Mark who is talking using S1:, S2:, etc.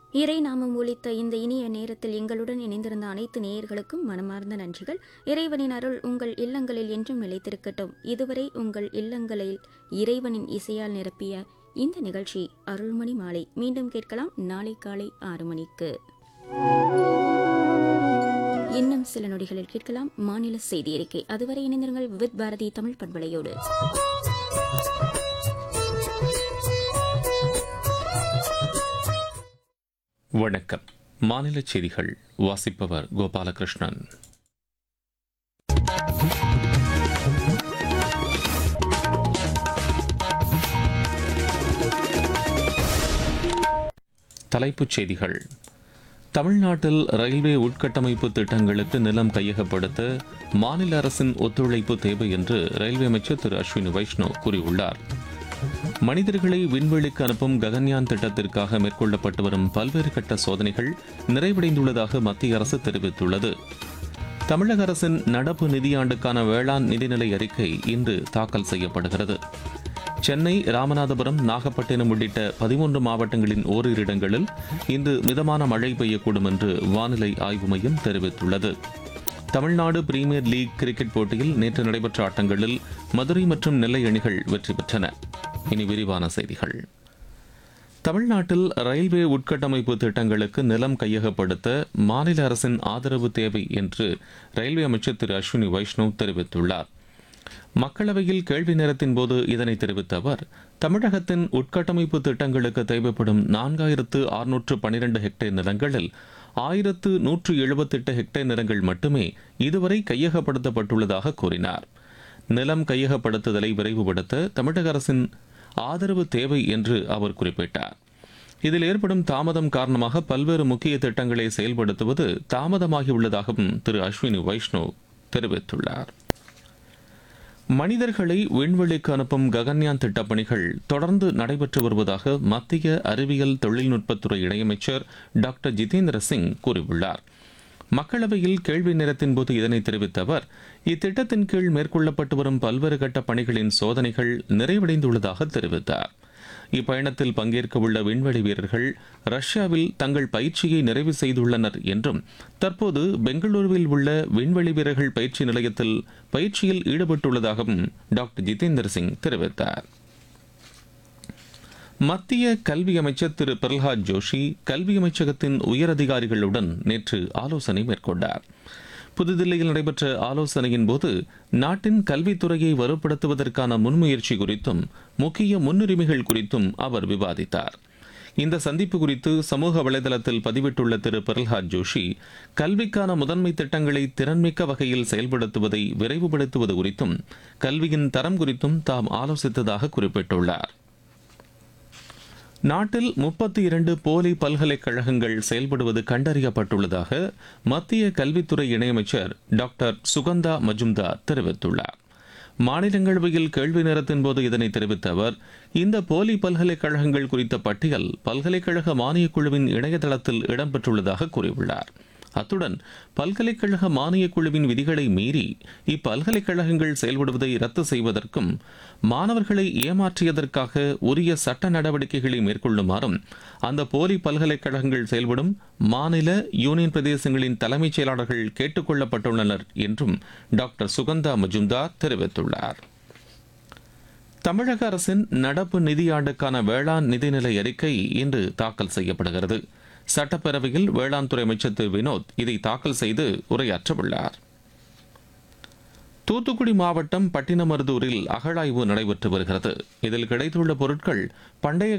S1: இறை நாமம் ஒலித்த இந்த இனிய நேரத்தில் எங்களுடன் இணைந்திருந்த அனைத்து நேயர்களுக்கும் மனமார்ந்த நன்றிகள் இறைவனின் அருள் உங்கள் இல்லங்களில் என்றும் நிலைத்திருக்கட்டும் இதுவரை உங்கள் இல்லங்களில் இறைவனின் இசையால் நிரப்பிய இந்த நிகழ்ச்சி அருள்மணி மாலை மீண்டும் கேட்கலாம் நாளை காலை ஆறு மணிக்கு இன்னும் சில நொடிகளில் கேட்கலாம் மாநில செய்தி அறிக்கை அதுவரை இணைந்திருங்கள் வித் பாரதி தமிழ் பண்பலையோடு
S2: வணக்கம் மாநில செய்திகள் வாசிப்பவர் கோபாலகிருஷ்ணன் தலைப்புச் செய்திகள் தமிழ்நாட்டில் ரயில்வே உட்கட்டமைப்பு திட்டங்களுக்கு நிலம் கையகப்படுத்த மாநில அரசின் ஒத்துழைப்பு தேவை என்று ரயில்வே அமைச்சர் திரு அஸ்வினி வைஷ்ணவ் கூறியுள்ளார் மனிதர்களை விண்வெளிக்கு அனுப்பும் ககன்யான் திட்டத்திற்காக மேற்கொள்ளப்பட்டு வரும் பல்வேறு கட்ட சோதனைகள் நிறைவடைந்துள்ளதாக மத்திய அரசு தெரிவித்துள்ளது தமிழக அரசின் நடப்பு நிதியாண்டுக்கான வேளாண் நிதிநிலை அறிக்கை இன்று தாக்கல் செய்யப்படுகிறது சென்னை ராமநாதபுரம் நாகப்பட்டினம் உள்ளிட்ட பதிமூன்று மாவட்டங்களின் ஓரிரு இடங்களில் இன்று மிதமான மழை பெய்யக்கூடும் என்று வானிலை ஆய்வு மையம் தெரிவித்துள்ளது தமிழ்நாடு பிரீமியர் லீக் கிரிக்கெட் போட்டியில் நேற்று நடைபெற்ற ஆட்டங்களில் மதுரை மற்றும் நெல்லை அணிகள் வெற்றி பெற்றன இனி விரிவான செய்திகள் தமிழ்நாட்டில் ரயில்வே உட்கட்டமைப்பு திட்டங்களுக்கு நிலம் கையகப்படுத்த மாநில அரசின் ஆதரவு தேவை என்று ரயில்வே அமைச்சர் திரு அஸ்வினி வைஷ்ணவ் தெரிவித்துள்ளார் மக்களவையில் கேள்வி நேரத்தின் போது இதனை தெரிவித்த அவர் தமிழகத்தின் உட்கட்டமைப்பு திட்டங்களுக்கு தேவைப்படும் நான்காயிரத்து அறுநூற்று பனிரெண்டு ஹெக்டேர் நிலங்களில் ஆயிரத்து நூற்று எழுபத்தெட்டு ஹெக்டேர் நிலங்கள் மட்டுமே இதுவரை கையகப்படுத்தப்பட்டுள்ளதாக கூறினார் நிலம் கையகப்படுத்துதலை விரைவுபடுத்த தமிழக அரசின் ஆதரவு தேவை என்று அவர் குறிப்பிட்டார் இதில் ஏற்படும் தாமதம் காரணமாக பல்வேறு முக்கிய திட்டங்களை செயல்படுத்துவது தாமதமாகியுள்ளதாகவும் திரு அஸ்வினி வைஷ்ணவ் தெரிவித்துள்ளார் மனிதர்களை விண்வெளிக்கு அனுப்பும் ககன்யான் திட்டப்பணிகள் தொடர்ந்து நடைபெற்று வருவதாக மத்திய அறிவியல் தொழில்நுட்பத்துறை இணையமைச்சர் டாக்டர் ஜிதேந்திர சிங் கூறியுள்ளார் மக்களவையில் கேள்வி நேரத்தின் போது இதனை தெரிவித்த அவர் இத்திட்டத்தின் கீழ் மேற்கொள்ளப்பட்டு வரும் பல்வேறு கட்ட பணிகளின் சோதனைகள் நிறைவடைந்துள்ளதாக தெரிவித்தார் இப்பயணத்தில் பங்கேற்க உள்ள விண்வெளி வீரர்கள் ரஷ்யாவில் தங்கள் பயிற்சியை நிறைவு செய்துள்ளனர் என்றும் தற்போது பெங்களூருவில் உள்ள விண்வெளி வீரர்கள் பயிற்சி நிலையத்தில் பயிற்சியில் ஈடுபட்டுள்ளதாகவும் டாக்டர் ஜிதேந்தர் சிங் தெரிவித்தார் மத்திய கல்வி அமைச்சர் திரு பிரல்ஹாத் ஜோஷி கல்வி அமைச்சகத்தின் உயரதிகாரிகளுடன் நேற்று ஆலோசனை மேற்கொண்டார் புதுதில்லியில் நடைபெற்ற ஆலோசனையின் போது நாட்டின் கல்வித்துறையை வலுப்படுத்துவதற்கான முன்முயற்சி குறித்தும் முக்கிய முன்னுரிமைகள் குறித்தும் அவர் விவாதித்தார் இந்த சந்திப்பு குறித்து சமூக வலைதளத்தில் பதிவிட்டுள்ள திரு பிரல்ஹாத் ஜோஷி கல்விக்கான முதன்மை திட்டங்களை திறன்மிக்க வகையில் செயல்படுத்துவதை விரைவுபடுத்துவது குறித்தும் கல்வியின் தரம் குறித்தும் தாம் ஆலோசித்ததாக குறிப்பிட்டுள்ளார் நாட்டில் முப்பத்தி இரண்டு போலி பல்கலைக்கழகங்கள் செயல்படுவது கண்டறியப்பட்டுள்ளதாக மத்திய கல்வித்துறை இணையமைச்சர் டாக்டர் சுகந்தா மஜும்தார் தெரிவித்துள்ளார் மாநிலங்களவையில் கேள்வி நேரத்தின் போது இதனை தெரிவித்த அவர் இந்த போலி பல்கலைக்கழகங்கள் குறித்த பட்டியல் பல்கலைக்கழக மானியக் குழுவின் இணையதளத்தில் இடம்பெற்றுள்ளதாக கூறியுள்ளார் அத்துடன் பல்கலைக்கழக மானியக் குழுவின் விதிகளை மீறி இப்பல்கலைக்கழகங்கள் செயல்படுவதை ரத்து செய்வதற்கும் மாணவர்களை ஏமாற்றியதற்காக உரிய சட்ட நடவடிக்கைகளை மேற்கொள்ளுமாறும் அந்த போலி பல்கலைக்கழகங்கள் செயல்படும் மாநில யூனியன் பிரதேசங்களின் தலைமைச் செயலாளர்கள் கேட்டுக் கொள்ளப்பட்டுள்ளனர் என்றும் டாக்டர் சுகந்தா மஜும்தார் தெரிவித்துள்ளார் தமிழக அரசின் நடப்பு நிதியாண்டுக்கான வேளாண் நிதிநிலை அறிக்கை இன்று தாக்கல் செய்யப்படுகிறது சட்டப்பேரவையில் வேளாண் துறை அமைச்சர் திரு வினோத் இதை தாக்கல் செய்து உரையாற்றவுள்ளார் தூத்துக்குடி மாவட்டம் பட்டினமருதூரில் அகழாய்வு நடைபெற்று வருகிறது இதில் கிடைத்துள்ள பொருட்கள் பண்டைய